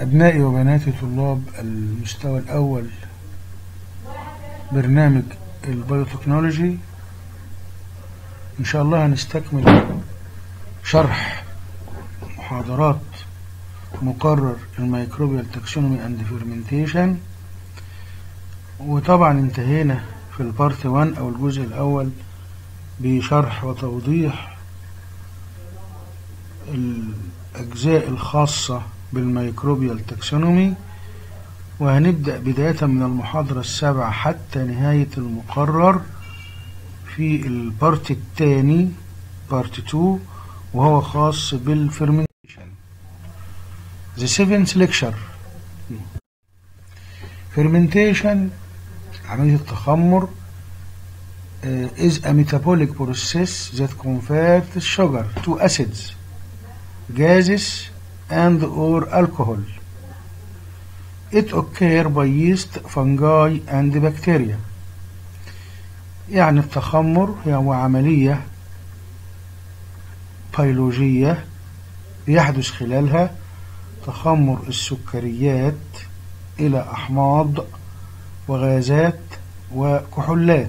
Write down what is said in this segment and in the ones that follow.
أبنائي وبناتي طلاب المستوى الأول برنامج البيوتكنولوجي إن شاء الله هنستكمل شرح محاضرات مقرر الميكروبيال تاكسونومي اند فيرمنتيشن وطبعا انتهينا في البارت 1 أو الجزء الأول بشرح وتوضيح الأجزاء الخاصة بالميكروبيال تاكسونومي وهنبدأ بداية من المحاضرة السابعة حتى نهاية المقرر في البارت الثاني بارت 2 وهو خاص بالفرمنتيشن The seventh lecture Fermentation عملية التخمر uh, is a metabolic process that converts sugar to acids, gases and or alcohol. It occurs by yeast, fungi and bacteria. يعني التخمر هو عملية بيولوجية بيحدث خلالها تخمر السكريات إلى أحماض وغازات وكحولات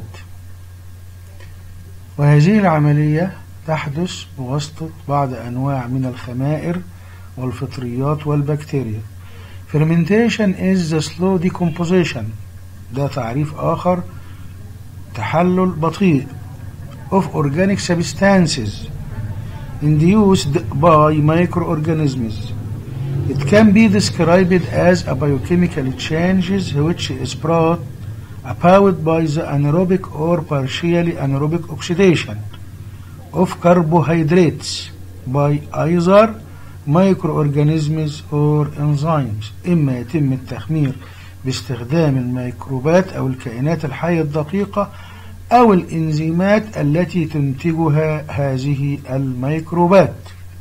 وهذه العملية تحدث بواسطة بعض أنواع من الخمائر والفطريات والبكتيريا Fermentation is the slow decomposition ده تعريف آخر تحلل بطيء of organic substances induced by microorganisms It can be described as a biochemical changes which is brought about by the anaerobic or partially anaerobic oxidation of carbohydrates by either microorganisms or enzymes إما يتم التخمير باستخدام الميكروبات أو الكائنات الحية الدقيقة أو الإنزيمات التي تنتجها هذه الميكروبات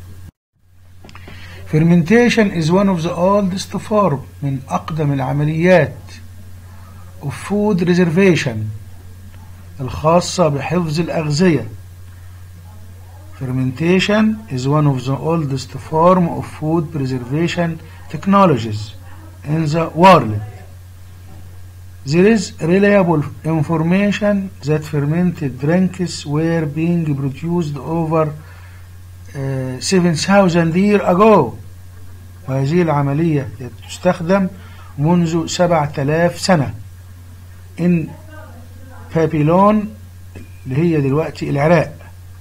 Fermentation is one of the oldest form من أقدم العمليات of food reservation الخاصة بحفظ الأغذية Fermentation is one of the oldest form of food preservation technologies in the world. There is reliable information that fermented drinks were being produced over uh, 7,000 years ago وهذه العملية تستخدم منذ 7000 سنة in بابيلون اللي هي دلوقتي العراق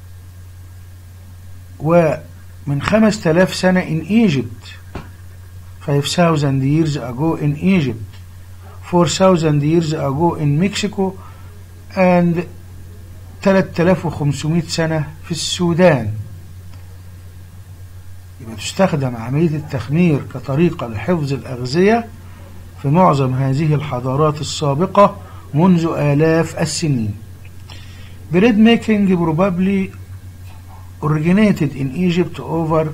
ومن 5000 سنة in Egypt 5000 years ago in Egypt 4000 years ago in Mexico and 3500 سنة في السودان يبقى تستخدم عملية التخمير كطريقة لحفظ الأغذية في معظم هذه الحضارات السابقة منذ آلاف السنين. Bread making probably originated in Egypt over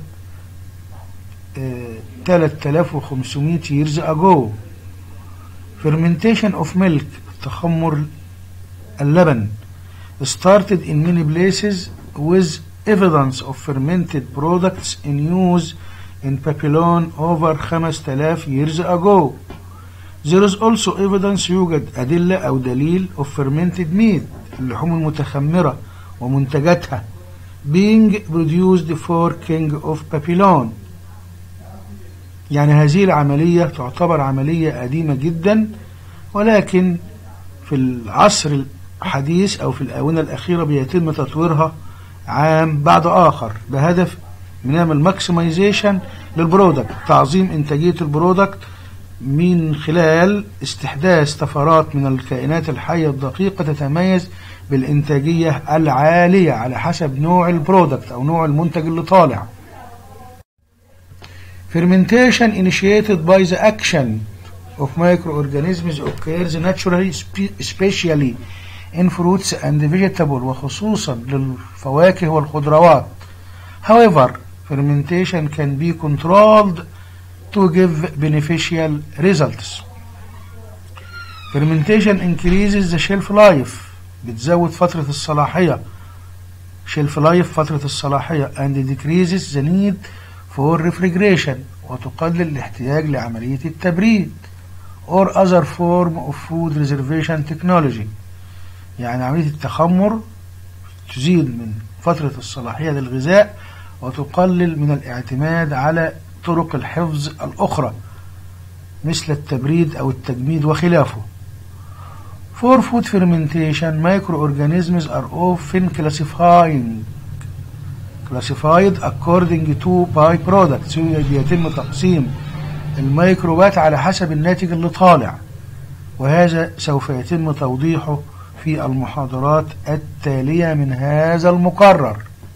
uh, 3500 years ago. Fermentation of milk تخمر اللبن started in many places with evidence of fermented products in use in Babylon over 5000 years ago. There is also evidence يوجد أدلة أو دليل of fermented meat اللحوم المتخمرة ومنتجاتها being produced for king of Babylon يعني هذه العملية تعتبر عملية قديمة جدا ولكن في العصر الحديث أو في الآونة الأخيرة بيتم تطويرها عام بعد آخر بهدف بنعمل ماكسمايزيشن للبرودكت تعظيم إنتاجية البرودكت من خلال استحداث طفرات من الكائنات الحية الدقيقة تتميز بالإنتاجية العالية على حسب نوع البرودكت أو نوع المنتج اللي طالع Fermentation initiated by the action of microorganisms occurs naturally especially in fruits and vegetables وخصوصا للفواكه والخضروات. However, fermentation can be controlled to give beneficial results. Fermentation increases the shelf life بتزود فترة الصلاحية shelf life فترة الصلاحية and decreases the need for refrigeration وتقلل الاحتياج لعملية التبريد or other form of food reservation technology يعني عملية التخمر تزيد من فترة الصلاحية للغذاء وتقلل من الاعتماد على طرق الحفظ الأخرى مثل التبريد أو التجميد وخلافه For food fermentation, microorganisms are often classifying classified according to byproducts بيتم تقسيم الميكروبات على حسب الناتج اللي طالع وهذا سوف يتم توضيحه في المحاضرات التالية من هذا المقرر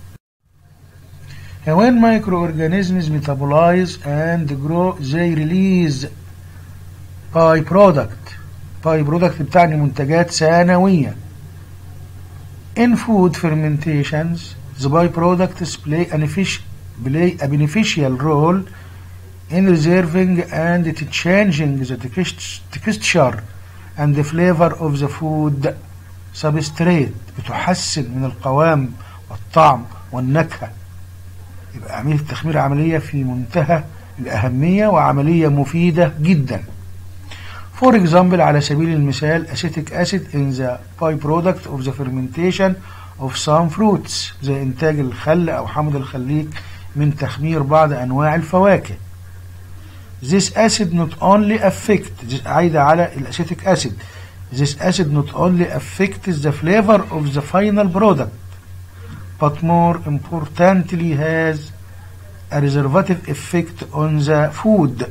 When microorganisms metabolize and grow they release byproduct byproduct بتعني منتجات ثانوية In food fermentations the byproducts play, an play a beneficial role in reserving and changing the texture and the flavor of the food substrate بتحسن من القوام والطعم والنكهة يبقى عملية التخمير عملية في منتهى الأهمية وعملية مفيدة جدا For example على سبيل المثال acetic acid in the byproduct of the fermentation of some fruits زي إنتاج الخل أو حمض الخليك من تخمير بعض أنواع الفواكه This acid not only affect عايدة على الأسيتيك acid This acid not only affects the flavor of the final product but more importantly has a reservative effect on the food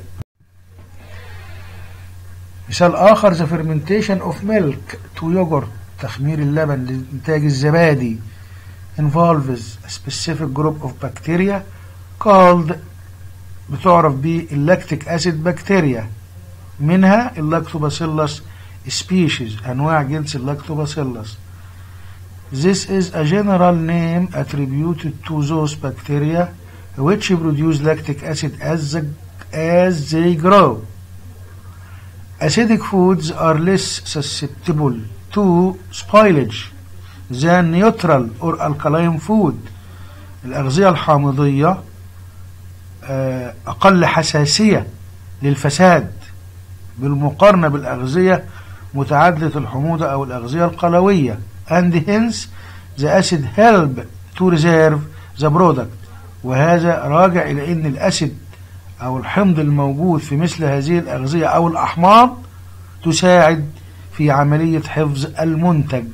مثال آخر the fermentation of milk to yogurt تخمير اللبن لإنتاج الزبادي involves a specific group of bacteria called بتعرف باللاكتيك أسيد بكتيريا منها اللاكتوباسيلس species أنواع جنس اللاكتوباسيلس This is a general name attributed to those bacteria which produce lactic acid as, the, as they grow. Acidic foods are less susceptible to spoilage than neutral or alkaline food. الأغذية الحامضية أقل حساسية للفساد بالمقارنة بالأغذية متعادلة الحموضة أو الأغذية القلوية and hence the acid help to reserve the product وهذا راجع إلى أن الأسيد أو الحمض الموجود في مثل هذه الأغذية أو الأحماض تساعد في عملية حفظ المنتج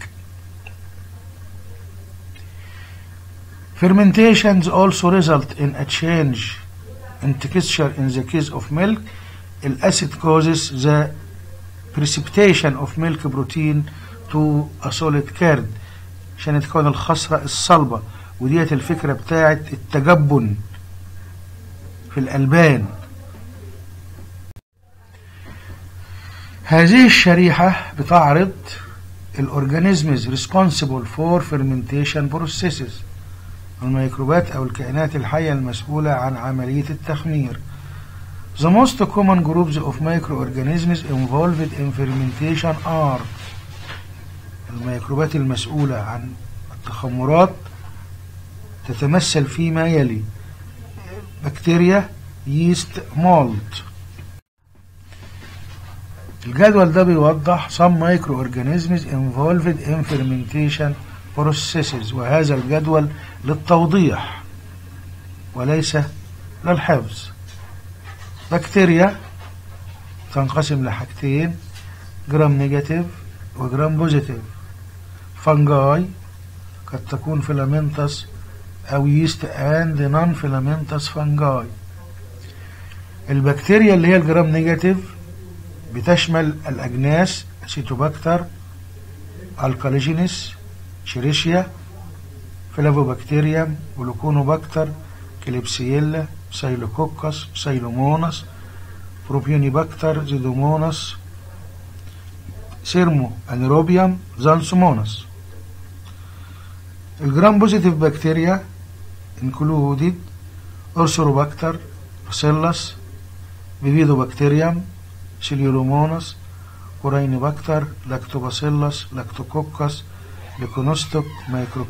Fermentations also result in a change in texture in the case of milk. Acid causes the precipitation of milk protein to a solid curd عشان تكون الخصرة الصلبة وديت الفكرة بتاعت التجبن في الألبان هذه الشريحة بتعرض الأورجانيزمز responsible for fermentation processes الميكروبات أو الكائنات الحية المسؤولة عن عملية التخمير The most common groups of microorganisms involved in fermentation are الميكروبات المسؤولة عن التخمرات تتمثل فيما يلي بكتيريا ييست مولد الجدول ده بيوضح some microorganisms involved in fermentation processes وهذا الجدول للتوضيح وليس للحفظ بكتيريا تنقسم لحاجتين جرام نيجاتيف وجرام بوزيتيف فانجاي قد تكون فيلامنتس أو يست أند نون فيلامنتس فانجاي البكتيريا اللي هي الجرام نيجاتيف بتشمل الأجناس سيتوباكتر الكاليجينيس شيريشيا فلافوبكتيريم ولوكونوباكتر كليبسييلا سايلوكوكس سايلومونس بروبيونيباكتر زيدومونس سيرمو انيروبيوم زانسومونس الجرام بوزيتيف بكتيريا انكلودد اورسوروباكتر باسيلس بيفيدوبكتيريم سيليولومونس كورينيباكتر لاكتوباسيلس لاكتوكوكس ليكونوستوك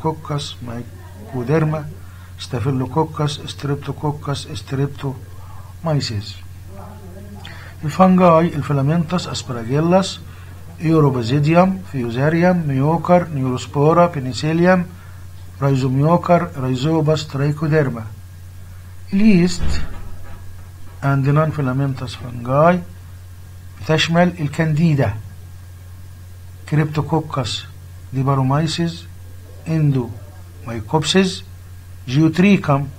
مايكروكوكس مايكوديرما ستافيلوكوكس ستريبتوكوكس ستريبتو مايسيز الفنجاي الفيلامنتس اسبراجيلاس ايوروبازيديوم فيوزاريوم ميوكر نيوروسبورا بنيسيليوم رايزوميوكر رايزوباس ترايكوديرما اليست and non filamentous fungi بتشمل الكانديدا كريبتوكوكس ديبارومايسيس اندو مايكوبسيس جيوتريكم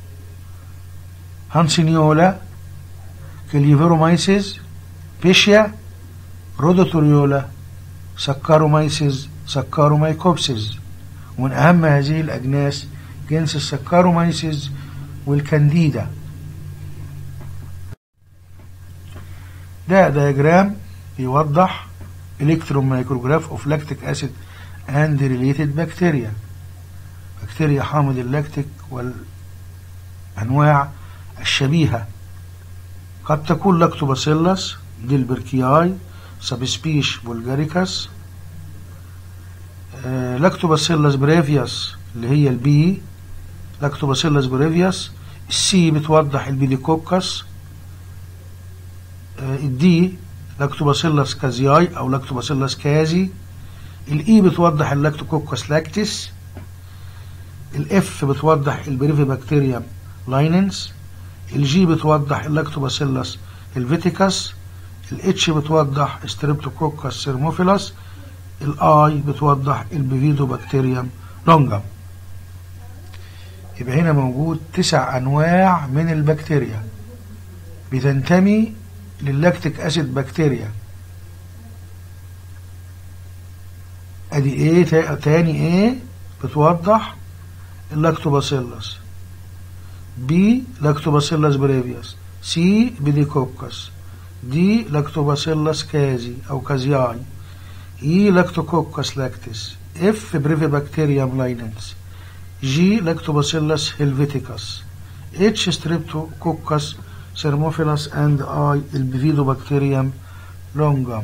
هانسينيولا كليفيرومايسيس بيشيا رودوتوريولا سكارومايسيس سكارومايكوبسيس ومن أهم هذه الأجناس جنس السكارومايسيس والكانديدا ده دياجرام بيوضح الكترون مايكروجراف اوف لاكتيك اسيد اند ريليتد بكتيريا بكتيريا حامض اللاكتيك والانواع الشبيهه قد تكون لاكتوباسيلس ديلبركياي سبسبيش بولجاريكاس آه لاكتوباسيلس بريفياس اللي هي البي لاكتوباسيلس بريفياس السي بتوضح البيديكوكس آه الدي لاكتوباسيلس كازياي او لاكتوباسيلس كازي الاي بتوضح اللاكتوكوكس لاكتس الاف بتوضح البريفي بكتيريا لايننس الجي بتوضح اللاكتوباسيلس الفيتيكاس الاتش بتوضح ستريبتوكوكس سيرموفيلاس الاي بتوضح البيفيدو بكتيريم لونجم يبقى هنا موجود تسع انواع من البكتيريا بتنتمي للاكتيك اسيد بكتيريا ادي ايه تاني ايه بتوضح اللاكتوباسيلس بي لاكتوباسيلس بريفيوس سي بيديكوكس دي لاكتوباسيلس كازي او كازياي اي لاكتوكوكس لاكتس اف بريفي بكتيريام لايننس جي لاكتوباسيلس هيلفيتيكس اتش ستريبتوكوكس سيرموفيلاس اند اي البيفيدو بكتيريام لونجام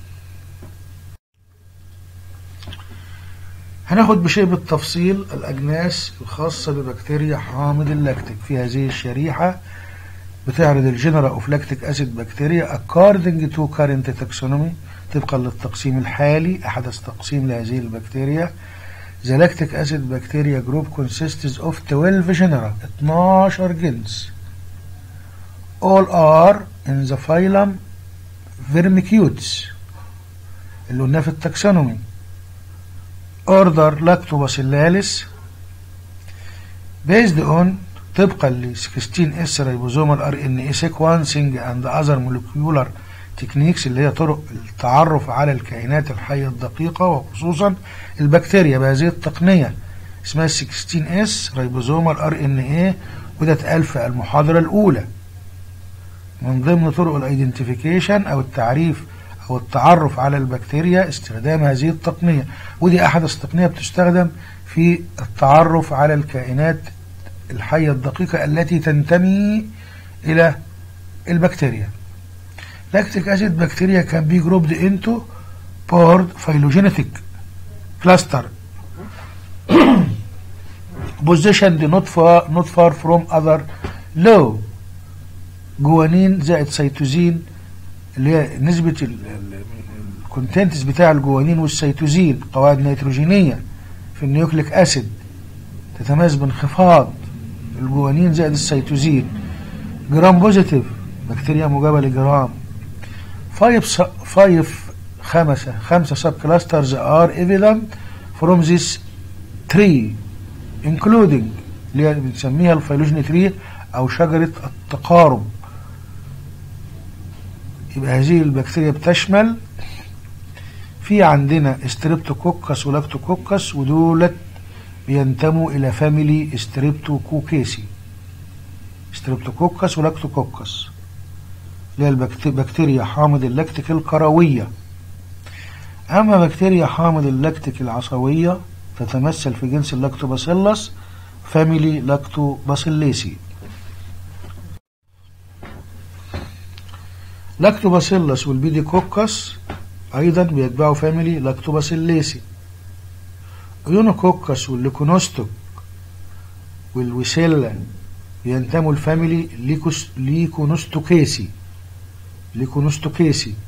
هناخد بشيء بالتفصيل الأجناس الخاصة ببكتيريا حامض اللاكتيك في هذه الشريحة بتعرض الجنرا اوف لاكتيك اسيد بكتيريا according to current taxonomy طبقا للتقسيم الحالي أحدث تقسيم لهذه البكتيريا The lactic acid bacteria group consists of 12 genera 12 جنس all are in the phylum Vermicutes اللي قلناه في التاكسونومي order lactobacillus based on طبقا ل 16 اس ريبوزومال ار ان اي سيكوانسنج اند اذر مولكيولار تكنيكس اللي هي طرق التعرف على الكائنات الحيه الدقيقه وخصوصا البكتيريا بهذه التقنيه اسمها 16 اس ريبوزومال ار ان اي وده اتقال في المحاضره الاولى من ضمن طرق الايدنتيفيكيشن او التعريف او التعرف على البكتيريا استخدام هذه التقنيه ودي احدث تقنيه بتستخدم في التعرف على الكائنات الحيه الدقيقه التي تنتمي الى البكتيريا لاكتيك اسيد بكتيريا كان بي جروبد انتو بورد phylogenetic cluster positioned not far not far from other low جوانين زائد سيتوزين اللي هي نسبة الكونتنتس بتاع الجوانين والسيتوزين قواعد نيتروجينية في النيوكليك اسيد تتميز بانخفاض الجوانين زائد السيتوزين جرام بوزيتيف بكتيريا مجابة لجرام فايف فايف خمسة خمسة سب كلاسترز ار ايفيدنت فروم ذيس تري including اللي بنسميها الفيلوجيني تري او شجرة التقارب يبقى هذه البكتيريا بتشمل في عندنا ستريبتوكوكس ولاكتوكوكس ودولت بينتموا الى فاميلي ستريبتوكوكيسي ستريبتوكوكس ولاكتوكوكس اللي هي البكتيريا حامض اللاكتيك الكروية أما بكتيريا حامض اللاكتيك العصوية تتمثل في جنس اللاكتوباسيلس فاميلي لاكتوباسيليسي لاكتوباسيلس والبيديكوكس أيضا بيتبعوا فاميلي لاكتوباسيليسي ايونوكوكس والليكونوستوك والويسيلا بينتموا الفاميلي ليكوس ليكونوستوكيسي ليكونوستوكيسي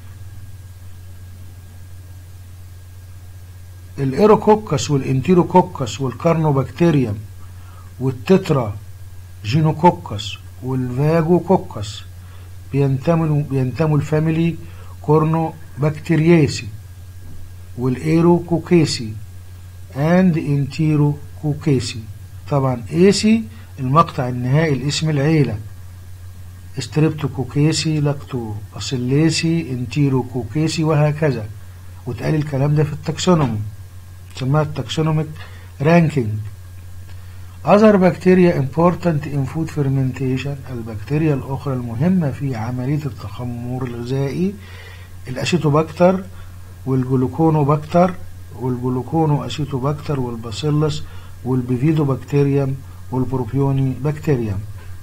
الايروكوكس والانتيروكوكس والكارنوبكتيريوم والتترا جينوكوكس والفاجوكوكس بينتموا بينتموا الفاميلي كورنوبكتيرياسي والايروكوكيسي اند انتيروكوكيسي طبعا ايسي المقطع النهائي لاسم العيلة استريبتوكوكيسي لاكتو أصليسي انتيروكوكيسي وهكذا وتقال الكلام ده في التاكسونومي تسمى التاكسونوميك رانكينج other bacteria important in food fermentation البكتيريا الأخرى المهمة في عملية التخمر الغذائي الأسيتوباكتر والجلوكونوباكتر والجلوكونو أسيتوباكتر والباسيلس والبيفيدوبكتيريوم والبروبيوني بكتيريوم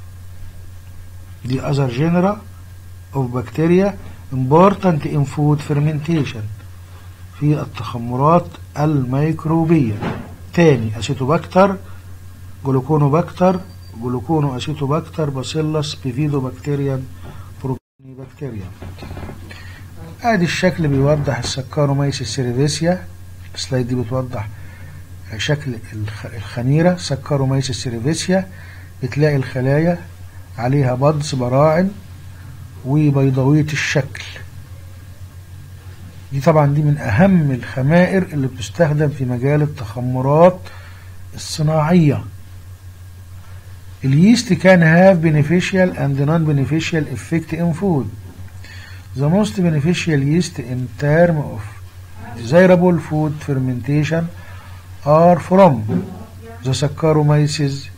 دي other genera of bacteria important in food fermentation في التخمرات الميكروبية تاني أسيتوباكتر جلوكونوباكتر جلوكونو أسيتوباكتر باسيلس بيفيدوبكتيريوم بروبيوني بكتيريوم ادي الشكل بيوضح السكاروميسيس سيريفيسيا السلايد دي بتوضح شكل الخميرة سكاروميسيس سيريفيسيا بتلاقي الخلايا عليها بضز براعم وبيضاوية الشكل دي طبعا دي من أهم الخمائر اللي بتستخدم في مجال التخمرات الصناعية اليست can have beneficial and non-beneficial effect in food. The most beneficial yeast in terms of desirable food fermentation are from the Saccharomyces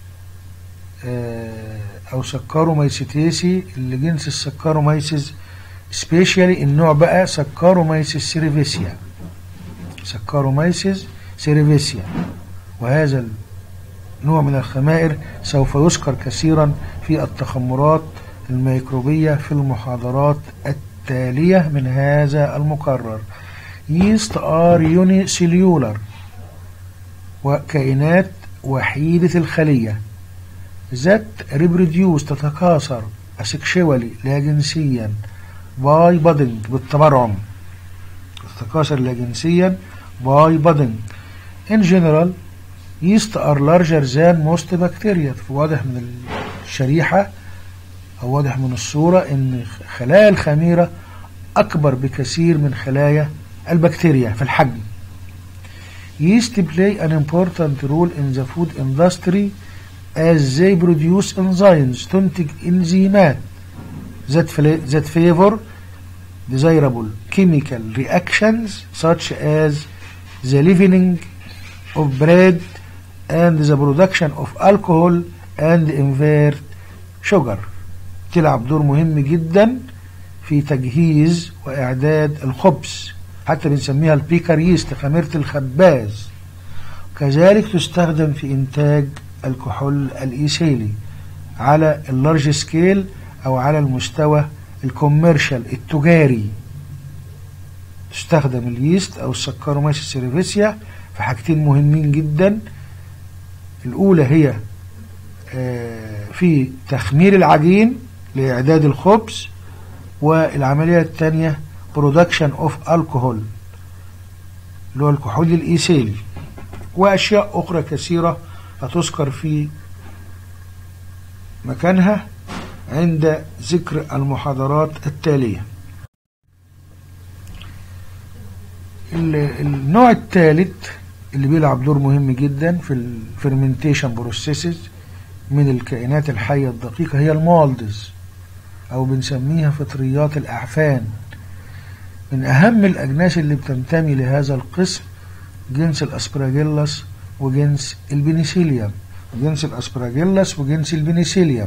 أو Saccharomycetacea اللي جنس السكاروميسيس especially النوع بقى Saccharomyces cerevisiae Saccharomyces cerevisiae وهذا نوع من الخمائر سوف يذكر كثيرا في التخمرات الميكروبية في المحاضرات التالية من هذا المقرر yeast are unicellular وكائنات وحيدة الخلية ذات reproduce تتكاثر asexually لا جنسيا باي budding بالتبرعم تتكاثر لا جنسيا باي budding in general yeast are larger than most bacteria واضح من الشريحة أو واضح من الصورة إن خلايا الخميرة أكبر بكثير من خلايا البكتيريا في الحجم yeast play an important role in the food industry as they produce enzymes تنتج انزيمات that, that favor desirable chemical reactions such as the leavening of bread and the production of alcohol and invert sugar تلعب دور مهم جدا في تجهيز وإعداد الخبز حتى بنسميها البيكر ييست خميرة الخباز كذلك تستخدم في إنتاج الكحول الإيثيلي على اللارج سكيل أو على المستوى الكوميرشال التجاري تستخدم اليست أو السكروميسيس سيرفيسيا في حاجتين مهمين جدا الأولى هي في تخمير العجين لإعداد الخبز والعملية الثانية production of alcohol اللي هو الكحول الإيثيلي وأشياء أخرى كثيرة هتذكر في مكانها عند ذكر المحاضرات التالية النوع الثالث اللي بيلعب دور مهم جدا في الفرمنتيشن بروسيسز من الكائنات الحية الدقيقة هي المالدز أو بنسميها فطريات الأعفان من أهم الأجناس اللي بتنتمي لهذا القسم جنس الأسبراجيلاس وجنس البنسيليوم جنس الأسبراجيلاس وجنس البنسيليوم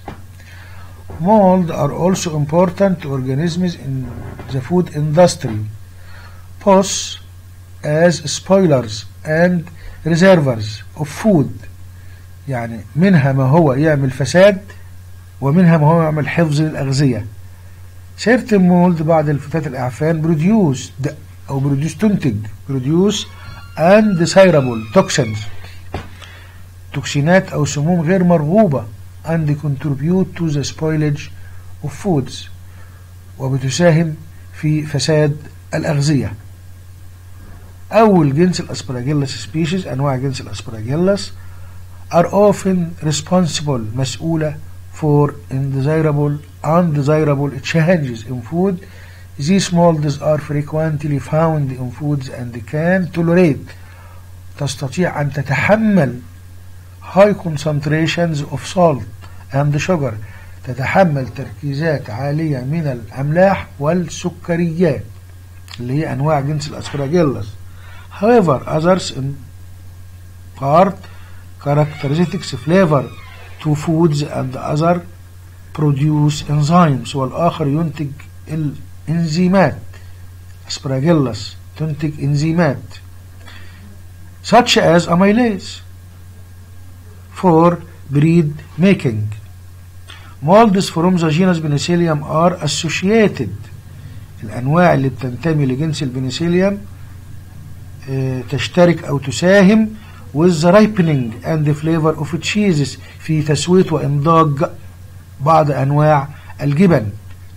Mold are also important organisms in the food industry pose as spoilers and reservoirs of food يعني منها ما هو يعمل فساد ومنها ما هو يعمل حفظ للأغذية certain mold بعض الفتات الأعفان produced أو produce تنتج produce and desirable toxins توكسينات أو سموم غير مرغوبة and contribute to the spoilage of foods وبتساهم في فساد الأغذية أول جنس الأسبراجيلس سبيشيز أنواع جنس الأسبراجيلس are often responsible مسؤولة for undesirable undesirable changes in food these molds are frequently found in foods and can tolerate تستطيع أن تتحمل high concentrations of salt and sugar تتحمل تركيزات عالية من الأملاح والسكريات اللي هي أنواع جنس الأسبراجيلس however others impart characteristics flavor to foods and other produce enzymes والآخر ينتج الإنزيمات aspergillus تنتج إنزيمات such as amylase for breed making molds from the genus Penicillium are associated الأنواع اللي بتنتمي لجنس البنسيليوم اه تشترك أو تساهم with the ripening and the flavor of cheeses في تسوية وإنضاج بعض أنواع الجبن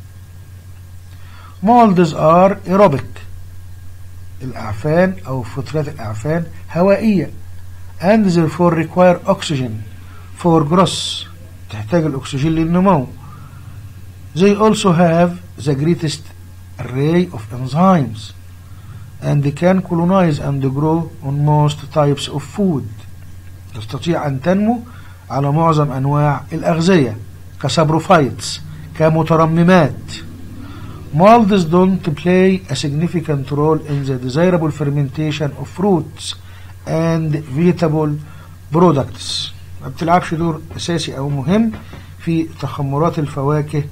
molds are aerobic الأعفان أو فترات الأعفان هوائية and therefore require oxygen for growth تحتاج الأكسجين للنمو they also have the greatest array of enzymes and they can colonize and grow on most types of food تستطيع أن تنمو على معظم أنواع الأغذية كسابروفايتس كمترممات molds don't play a significant role in the desirable fermentation of fruits and vegetable products ما بتلعبش دور أساسي أو مهم في تخمرات الفواكه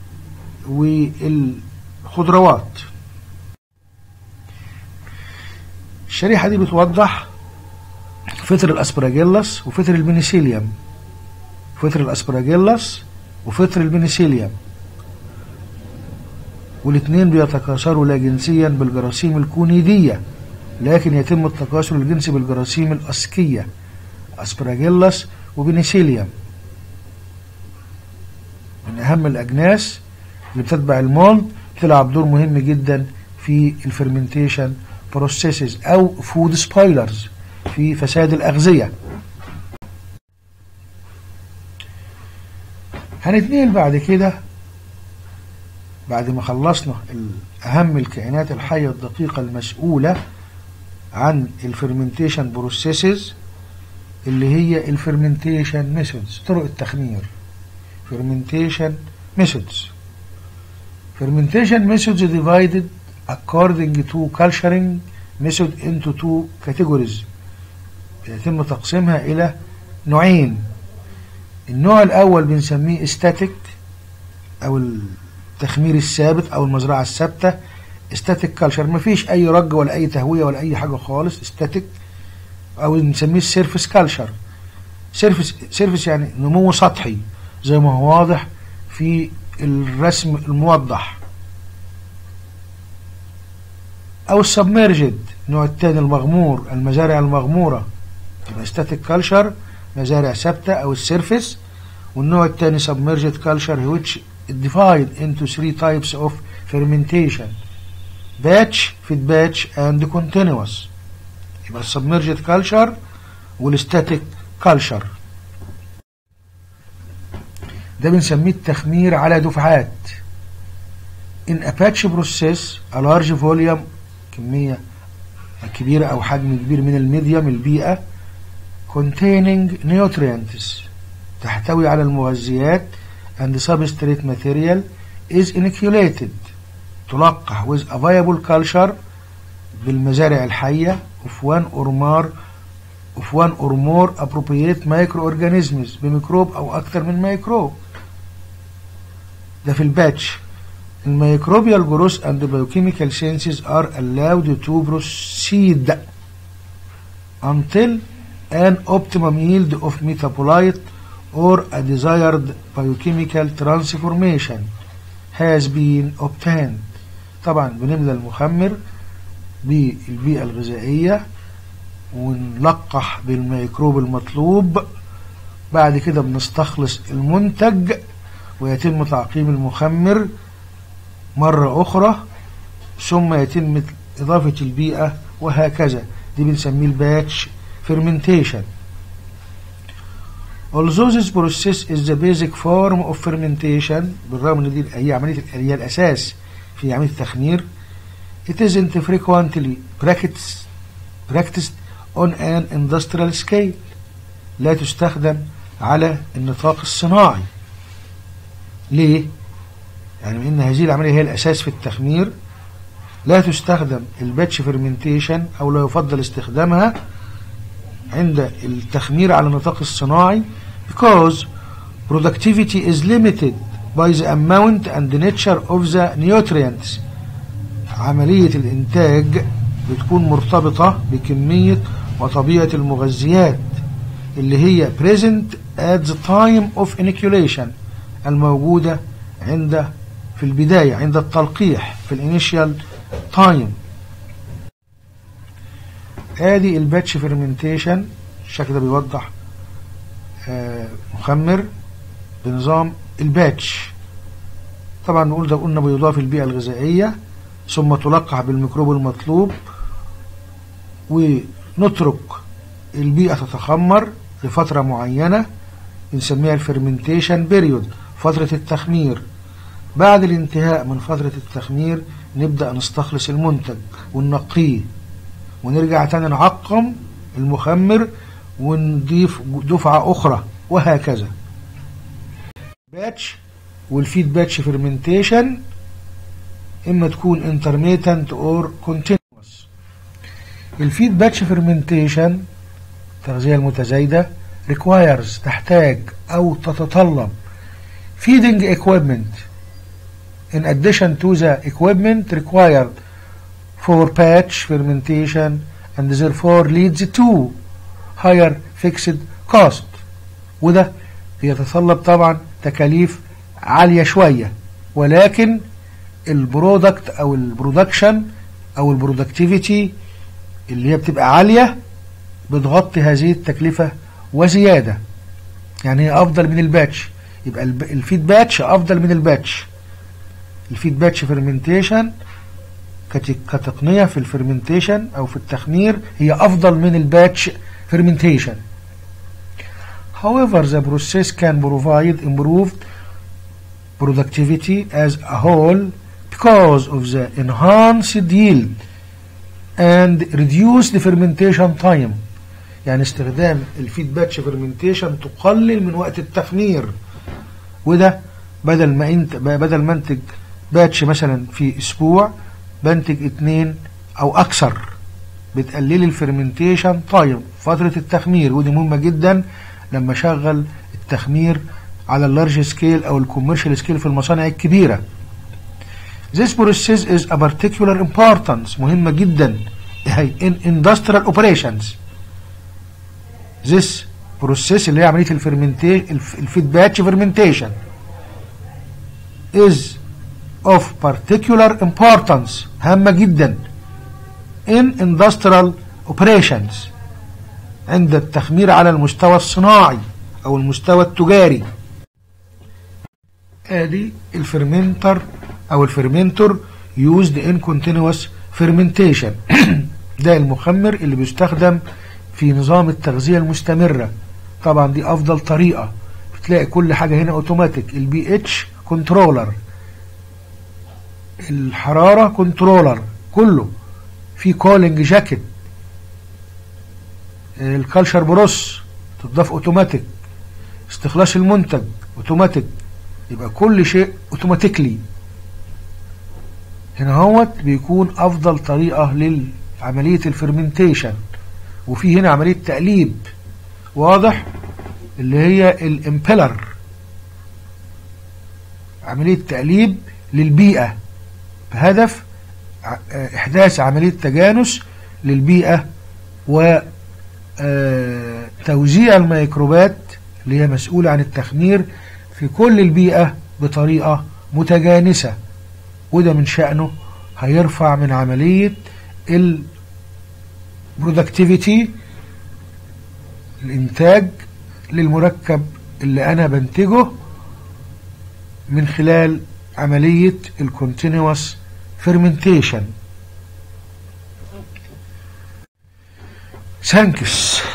والخضروات الشريحة دي بتوضح فطر الأسبراجيلس وفطر البنسيليوم فطر الأسبراجيلس وفطر البنسيليوم والاثنين بيتكاثروا لا جنسيا بالجراثيم الكونيدية لكن يتم التكاثر الجنسي بالجراثيم الأسكية أسبراجيلس وبنسيليوم من أهم الأجناس اللي بتتبع المولد تلعب دور مهم جدا في الفرمنتيشن بروسيسز أو فود سبايلرز في فساد الأغذية هنتنقل بعد كده بعد ما خلصنا أهم الكائنات الحية الدقيقة المسؤولة عن الفرمنتيشن بروسيسز اللي هي الفرمنتيشن ميثودز طرق التخمير fermentation methods fermentation methods divided according to culturing method into two categories يتم تقسيمها إلى نوعين النوع الأول بنسميه static أو التخمير الثابت أو المزرعة الثابتة static culture مفيش أي رج ولا أي تهوية ولا أي حاجة خالص static أو نسميه surface culture surface surface يعني نمو سطحي زي ما هو واضح في الرسم الموضح او السبميرجد النوع الثاني المغمور المزارع المغمورة يبقى ستاتيك كالشر مزارع ثابتة او السيرفيس والنوع الثاني submerged culture which divide into three types of fermentation batch feed batch and continuous يبقى السبميرجد culture والستاتيك culture ده بنسميه التخمير على دفعات in a batch process a large volume كمية كبيرة أو حجم كبير من الميديم البيئة containing nutrients تحتوي على المغذيات and substrate material is inoculated تلقح with a viable culture بالمزارع الحية of one or more of one or more appropriate microorganisms بميكروب أو أكثر من ميكروب ده في الباتش الميكروبيال جروس and the biochemical senses are allowed to proceed until an optimum yield of metabolite or a desired biochemical transformation has been obtained طبعا بنملى المخمر بالبيئة الغذائية ونلقح بالميكروب المطلوب بعد كده بنستخلص المنتج ويتم تعقيم المخمر مرة أخرى ثم يتم إضافة البيئة وهكذا دي بنسميه الباتش fermentation although this process is the basic form of fermentation بالرغم ان دي هي عملية هي الأساس في عملية التخمير it isn't frequently practiced, practiced on an industrial scale لا تستخدم على النطاق الصناعي ليه؟ يعني ان هذه العملية هي الأساس في التخمير لا تستخدم الباتش فيرمنتيشن أو لا يفضل استخدامها عند التخمير على النطاق الصناعي because productivity is limited by the amount and the nature of the nutrients عملية الإنتاج بتكون مرتبطة بكمية وطبيعة المغذيات اللي هي present at the time of inoculation الموجودة عند في البداية عند التلقيح في الانيشيال تايم ادي الباتش فيرمنتيشن الشكل ده بيوضح آه مخمر بنظام الباتش طبعا نقول ده قلنا بيضاف البيئة الغذائية ثم تلقح بالميكروب المطلوب ونترك البيئة تتخمر لفترة معينة بنسميها الفرمنتيشن بيريود فترة التخمير بعد الانتهاء من فترة التخمير نبدأ نستخلص المنتج وننقيه ونرجع تاني نعقم المخمر ونضيف دفعة أخرى وهكذا باتش والفيد باتش فيرمنتيشن إما تكون intermittent or continuous الفيد باتش فيرمنتيشن التغذية المتزايدة requires تحتاج أو تتطلب feeding equipment in addition to the equipment required for batch fermentation and therefore leads to higher fixed cost وده بيتطلب طبعا تكاليف عالية شوية ولكن البرودكت او البرودكشن او البرودكتيفيتي اللي هي بتبقى عالية بتغطي هذه التكلفة وزيادة يعني هي افضل من الباتش يبقى الفيد باتش افضل من الباتش الفيد باتش فيرمنتيشن كتقنية في الفيرمنتيشن او في التخمير هي افضل من الباتش fermentation. However, the process can provide improved productivity as a whole because of the enhanced yield and reduce the fermentation time. يعني استخدام الفيد باتش فيرمنتيشن تقلل من وقت التخمير وده بدل ما انت بدل ما انتج باتش مثلا في اسبوع بنتج اتنين او اكثر بتقلل الفرمنتيشن تايم فترة التخمير ودي مهمة جدا لما اشغل التخمير على اللارج سكيل او الكوميرشال سكيل في المصانع الكبيرة This process is a particular importance مهمة جدا هي in industrial operations This process اللي هي عملية الفرمنتيشن الفيدباتش fermentation is of particular importance هامة جدا in industrial operations عند التخمير على المستوى الصناعي او المستوى التجاري ادي الفرمنتر او الفرمنتور used in continuous fermentation ده المخمر اللي بيستخدم في نظام التغذية المستمرة طبعا دي افضل طريقة بتلاقي كل حاجة هنا اوتوماتيك البي اتش كنترولر الحرارة كنترولر كله في كولينج جاكيت الكالشر بروس تضاف اوتوماتيك استخلاص المنتج اوتوماتيك يبقى كل شيء اوتوماتيكلي هنا هوت بيكون افضل طريقة لعملية الفرمنتيشن وفي هنا عملية تقليب واضح اللي هي الامبلر عملية تقليب للبيئة بهدف احداث عملية تجانس للبيئة وتوزيع الميكروبات اللي هي مسؤولة عن التخمير في كل البيئة بطريقة متجانسة وده من شأنه هيرفع من عملية البرودكتيفيتي الإنتاج للمركب اللي أنا بنتجه من خلال عملية الكونتينوس fermentation Thanks.